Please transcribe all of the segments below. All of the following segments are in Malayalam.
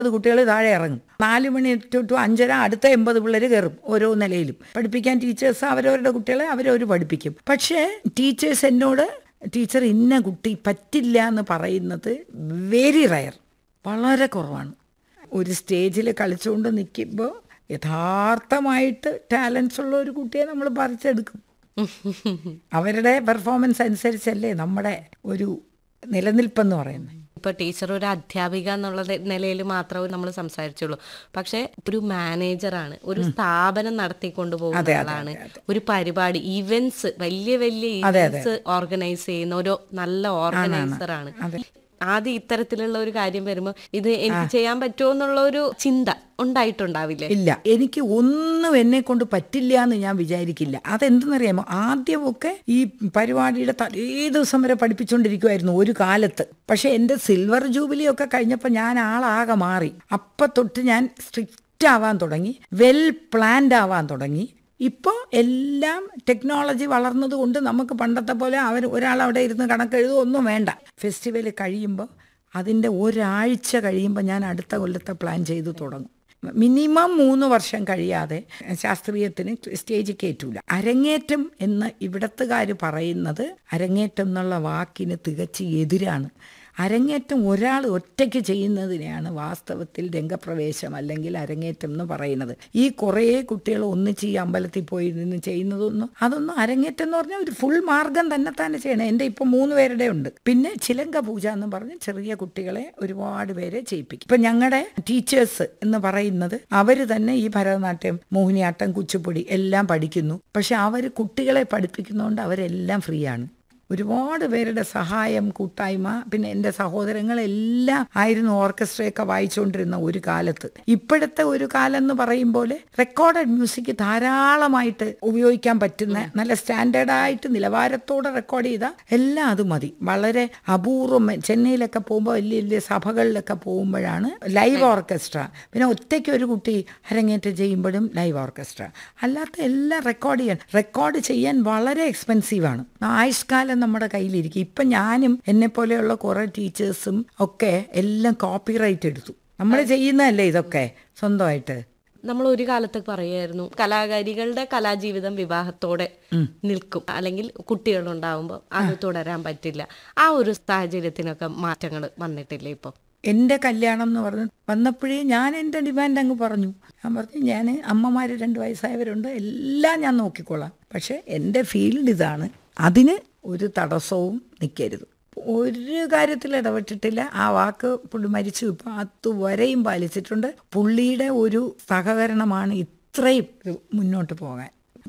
അത് കുട്ടികൾ താഴെ ഇറങ്ങും നാല് മണി ടു ടു അഞ്ചര അടുത്ത എൺപത് പിള്ളേർ കയറും ഓരോ നിലയിലും പഠിപ്പിക്കാൻ ടീച്ചേഴ്സ് അവരവരുടെ കുട്ടികളെ അവരവർ പഠിപ്പിക്കും പക്ഷേ ടീച്ചേഴ്സ് എന്നോട് ടീച്ചർ ഇന്ന കുട്ടി പറ്റില്ല എന്ന് പറയുന്നത് വെരി റയർ വളരെ കുറവാണ് ഒരു സ്റ്റേജിൽ കളിച്ചുകൊണ്ട് നിൽക്കുമ്പോൾ യഥാർത്ഥമായിട്ട് ടാലൻസ് ഉള്ള ഒരു കുട്ടിയെ നമ്മൾ പറിച്ചെടുക്കും അവരുടെ പെർഫോമൻസ് അനുസരിച്ചല്ലേ നമ്മുടെ ഒരു നിലനിൽപ്പെന്ന് പറയുന്നത് ഇപ്പൊ ടീച്ചർ ഒരു അധ്യാപിക എന്നുള്ള നിലയിൽ മാത്രമേ നമ്മൾ സംസാരിച്ചുള്ളൂ പക്ഷെ ഒരു മാനേജറാണ് ഒരു സ്ഥാപനം നടത്തിക്കൊണ്ടു പോകുന്ന ആളാണ് ഒരു പരിപാടി ഇവന്റ്സ് വലിയ വലിയ ഇവന്റ്സ് ഓർഗനൈസ് ചെയ്യുന്ന ഒരു നല്ല ഓർഗനൈസർ ആണ് ആദ്യം ഇത്തരത്തിലുള്ള ഒരു കാര്യം വരുമ്പോൾ ഇത് എനിക്ക് ചെയ്യാൻ പറ്റുമോ എന്നുള്ള ഒരു ചിന്ത ഉണ്ടായിട്ടുണ്ടാവില്ലേ ഇല്ല എനിക്ക് ഒന്നും എന്നെ കൊണ്ട് പറ്റില്ല എന്ന് ഞാൻ വിചാരിക്കില്ല അതെന്തെന്നറിയാമോ ആദ്യമൊക്കെ ഈ പരിപാടിയുടെ തലേ ദിവസം വരെ പഠിപ്പിച്ചുകൊണ്ടിരിക്കുമായിരുന്നു ഒരു കാലത്ത് പക്ഷെ എൻ്റെ സിൽവർ ജൂബിലി ഒക്കെ കഴിഞ്ഞപ്പോൾ ഞാൻ ആളാകെ മാറി അപ്പം തൊട്ട് ഞാൻ സ്ട്രിക്റ്റ് ആവാൻ തുടങ്ങി വെൽ പ്ലാൻഡ് ആവാൻ തുടങ്ങി ഇപ്പോൾ എല്ലാം ടെക്നോളജി വളർന്നതുകൊണ്ട് നമുക്ക് പണ്ടത്തെ പോലെ അവർ ഒരാൾ അവിടെ ഇരുന്ന് കണക്കെഴുതും ഒന്നും വേണ്ട ഫെസ്റ്റിവൽ കഴിയുമ്പോൾ അതിൻ്റെ ഒരാഴ്ച കഴിയുമ്പോൾ ഞാൻ അടുത്ത കൊല്ലത്തെ പ്ലാൻ ചെയ്ത് തുടങ്ങും മിനിമം മൂന്ന് വർഷം കഴിയാതെ ശാസ്ത്രീയത്തിന് സ്റ്റേജ് കയറ്റൂല അരങ്ങേറ്റം എന്ന് ഇവിടത്തുകാർ പറയുന്നത് അരങ്ങേറ്റം എന്നുള്ള വാക്കിന് തികച്ച് എതിരാണ് അരങ്ങേറ്റം ഒരാൾ ഒറ്റയ്ക്ക് ചെയ്യുന്നതിനെയാണ് വാസ്തവത്തിൽ രംഗപ്രവേശം അല്ലെങ്കിൽ അരങ്ങേറ്റം എന്ന് പറയുന്നത് ഈ കുറേ കുട്ടികൾ ഒന്നിച്ച് ഈ അമ്പലത്തിൽ പോയി നിന്ന് ചെയ്യുന്നതൊന്നും അതൊന്നും അരങ്ങേറ്റം എന്ന് പറഞ്ഞാൽ ഒരു ഫുൾ മാർഗം തന്നെ തന്നെ ചെയ്യണം എൻ്റെ ഇപ്പം മൂന്ന് പേരുടെ ഉണ്ട് പിന്നെ ചിലങ്ക പൂജ എന്ന് പറഞ്ഞ് ചെറിയ കുട്ടികളെ ഒരുപാട് പേരെ ചെയ്യിപ്പിക്കും ഇപ്പം ഞങ്ങളുടെ ടീച്ചേഴ്സ് എന്ന് പറയുന്നത് അവർ തന്നെ ഈ ഭരതനാട്യം മോഹിനിയാട്ടം കുച്ചിപ്പുടി എല്ലാം പഠിക്കുന്നു പക്ഷെ അവർ കുട്ടികളെ പഠിപ്പിക്കുന്നതുകൊണ്ട് അവരെല്ലാം ഫ്രീ ആണ് ഒരുപാട് പേരുടെ സഹായം കൂട്ടായ്മ പിന്നെ എൻ്റെ സഹോദരങ്ങളെല്ലാം ആയിരുന്നു ഓർക്കസ്ട്രയൊക്കെ വായിച്ചുകൊണ്ടിരുന്ന ഒരു കാലത്ത് ഇപ്പോഴത്തെ ഒരു കാലം എന്ന് പറയും പോലെ റെക്കോർഡഡ് മ്യൂസിക് ധാരാളമായിട്ട് ഉപയോഗിക്കാൻ പറ്റുന്ന നല്ല സ്റ്റാൻഡേർഡായിട്ട് നിലവാരത്തോടെ റെക്കോർഡ് ചെയ്ത എല്ലാം അത് മതി വളരെ അപൂർവം ചെന്നൈയിലൊക്കെ പോകുമ്പോൾ വലിയ വലിയ സഭകളിലൊക്കെ പോകുമ്പോഴാണ് ലൈവ് ഓർക്കസ്ട്ര പിന്നെ ഒറ്റയ്ക്ക് ഒരു കുട്ടി അരങ്ങേറ്റം ചെയ്യുമ്പോഴും ലൈവ് ഓർക്കസ്ട്ര അല്ലാത്ത എല്ലാം റെക്കോർഡ് ചെയ്യാൻ റെക്കോർഡ് ചെയ്യാൻ വളരെ എക്സ്പെൻസീവാണ് ആയുഷ്കാലം നമ്മുടെ കയ്യിലിരിക്കും ഇപ്പം ഞാനും എന്നെ പോലെയുള്ള കുറേ ടീച്ചേഴ്സും ഒക്കെ എല്ലാം കോപ്പിറൈറ്റ് എടുത്തു നമ്മൾ ചെയ്യുന്നതല്ലേ ഇതൊക്കെ സ്വന്തമായിട്ട് നമ്മൾ ഒരു കാലത്ത് പറയായിരുന്നു കലാകാരികളുടെ കലാജീവിതം വിവാഹത്തോടെ നിൽക്കും അല്ലെങ്കിൽ കുട്ടികൾ ഉണ്ടാവുമ്പോൾ അത് തുടരാൻ പറ്റില്ല ആ ഒരു സാഹചര്യത്തിനൊക്കെ മാറ്റങ്ങൾ വന്നിട്ടില്ലേ ഇപ്പൊ എൻ്റെ കല്യാണം എന്ന് പറഞ്ഞ് വന്നപ്പോഴേ ഞാൻ എൻ്റെ ഡിമാൻഡ് അങ്ങ് പറഞ്ഞു ഞാൻ പറഞ്ഞു ഞാൻ അമ്മമാർ രണ്ട് വയസ്സായവരുണ്ട് എല്ലാം ഞാൻ നോക്കിക്കോളാം പക്ഷേ എൻ്റെ ഫീൽഡ് ഇതാണ് അതിന് ഒരു തടസ്സവും നിൽക്കരുത് ഒരു കാര്യത്തിൽ ഇടപെട്ടിട്ടില്ല ആ വാക്ക് പുള്ളി മരിച്ചു ഇപ്പം അതുവരെയും പാലിച്ചിട്ടുണ്ട് പുള്ളിയുടെ ഒരു സഹകരണമാണ് ഇത്രയും ഇത് മുന്നോട്ട് പോകാൻ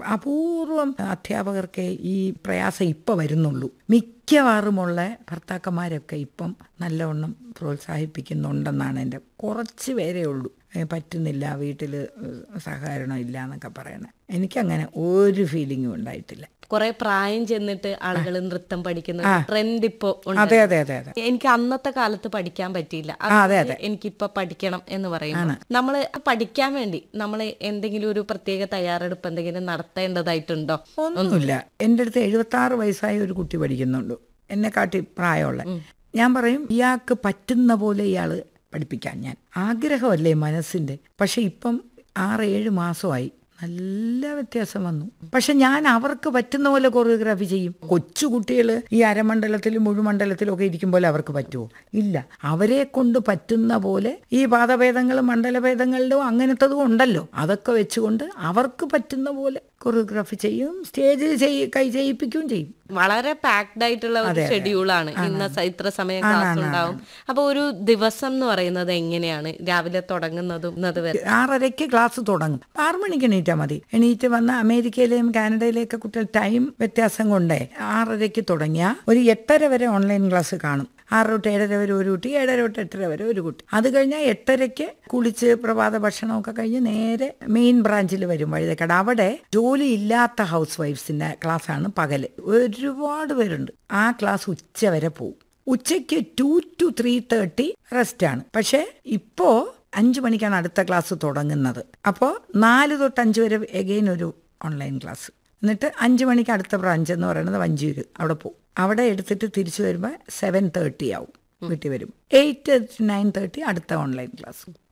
അപൂർവം അധ്യാപകർക്ക് ഈ പ്രയാസം ഇപ്പം വരുന്നുള്ളൂ മിക്കവാറുമുള്ള ഭർത്താക്കന്മാരൊക്കെ ഇപ്പം നല്ലവണ്ണം പ്രോത്സാഹിപ്പിക്കുന്നുണ്ടെന്നാണ് എൻ്റെ കുറച്ച് പേരേ ഉള്ളൂ ഏ, പറ്റുന്നില്ല വീട്ടിൽ സഹകരണം ഇല്ല എന്നൊക്കെ പറയണേ എനിക്കങ്ങനെ ഒരു ഫീലിങ്ങും ഉണ്ടായിട്ടില്ല കുറെ പ്രായം ചെന്നിട്ട് ആളുകൾ നൃത്തം പഠിക്കുന്ന ട്രെൻഡ് ഇപ്പോ ഉണ്ട്. അതെ അതെ അതെ അതെ എനിക്ക് അന്നത്തെ കാലത്ത് പഠിക്കാൻ പറ്റിയില്ല ആ, അതെ, അതെ. എനിക്കിപ്പൊ പഠിക്കണം എന്ന് പറയുമ്പോൾ നമ്മൾ പഠിക്കാൻ വേണ്ടി നമ്മൾ എന്തെങ്കിലും ഒരു പ്രത്യേക തയ്യാറെടുപ്പ് എന്തെങ്കിലും നടത്തേണ്ടതായിട്ടുണ്ടോ ഒന്നുമില്ല എൻ്റെ അടുത്ത് എഴുപത്തി ആറ് വയസ്സായ ഒരു കുട്ടി പഠിക്കുന്നുണ്ട് എന്നെ കാട്ടി പ്രായമുള്ള ഞാൻ പറയും ഇയാൾക്ക് പറ്റുന്ന പോലെ ഇയാൾ പഠിപ്പിക്കാൻ ഞാൻ ആഗ്രഹമല്ലേ മനസ്സിൻ്റെ പക്ഷെ ഇപ്പം ആറ് ഏഴ് മാസമായി നല്ല വ്യത്യാസം വന്നു പക്ഷെ ഞാൻ അവർക്ക് പറ്റുന്ന പോലെ കൊറിയോഗ്രാഫി ചെയ്യും കൊച്ചു കുട്ടികൾ ഈ അരമണ്ഡലത്തിലും മുഴുമണ്ഡലത്തിലും ഒക്കെ ഇരിക്കുമ്പോൾ അവർക്ക് പറ്റുമോ ഇല്ല അവരെ കൊണ്ട് പറ്റുന്ന പോലെ ഈ പാദഭേദങ്ങളും മണ്ഡലഭേദങ്ങളിലും അങ്ങനത്തതും ഉണ്ടല്ലോ അതൊക്കെ വെച്ചുകൊണ്ട് അവർക്ക് പറ്റുന്ന പോലെ കൊറിയോഗ്രാഫി ചെയ്യും സ്റ്റേജിൽ ചെയ്യ കൈ ചെയ്യിപ്പിക്കുകയും ചെയ്യും വളരെ പാക്ഡ് ആയിട്ടുള്ള ഒരു ഷെഡ്യൂളാണ് ഇന്ന സ- ഇത്ര സമയം ക്ലാസ് ഉണ്ടാവും അപ്പൊ ഒരു ദിവസം എന്ന് പറയുന്നത് എങ്ങനെയാണ് രാവിലെ തുടങ്ങുന്നതും ഇന്നത് വരെ ആറരയ്ക്ക് ക്ലാസ് തുടങ്ങും ആറു മണിക്ക് എണീറ്റാൽ മതി എണീറ്റ് വന്ന് അമേരിക്കയിലെയും കാനഡയിലെയൊക്കെ കുട്ടികൾ ടൈം വ്യത്യാസം കൊണ്ടേ ആറരയ്ക്ക് തുടങ്ങിയ ഒരു എട്ടര വരെ ഓൺലൈൻ ക്ലാസ് കാണും ആറ് തൊട്ട് ഏഴര വരെ ഒരു കുട്ടി ഏഴര തൊട്ട് എട്ടര വരെ ഒരു കുട്ടി അത് കഴിഞ്ഞാൽ എട്ടരയ്ക്ക് കുളിച്ച് പ്രഭാത ഭക്ഷണമൊക്കെ കഴിഞ്ഞ് നേരെ മെയിൻ ബ്രാഞ്ചിൽ വരും വഴുതക്കട അവിടെ ജോലി ഇല്ലാത്ത ഹൗസ് വൈഫ്സിന്റെ ക്ലാസ്സാണ് പകല് ഒരുപാട് പേരുണ്ട് ആ ക്ലാസ് ഉച്ച വരെ പോവും ഉച്ചയ്ക്ക് two to three thirty rest ആണ് പക്ഷേ ഇപ്പോ അഞ്ചു മണിക്കാണ് അടുത്ത ക്ലാസ് തുടങ്ങുന്നത് അപ്പോൾ നാല് തൊട്ട് അഞ്ച് വരെ എഗെയിൻ ഒരു ഓൺലൈൻ ക്ലാസ് എന്നിട്ട് അഞ്ച് മണിക്ക് അടുത്ത ബ്രാഞ്ച് എന്ന് പറയുന്നത് വഞ്ചൂര് അവിടെ പോകും അവിടെ എടുത്തിട്ട് തിരിച്ചു വരുമ്പോൾ സെവൻ തേർട്ടി ആവും വീട്ടിൽ വരും എയ്റ്റ് നയൻ തേർട്ടി അടുത്ത ഓൺലൈൻ ക്ലാസ്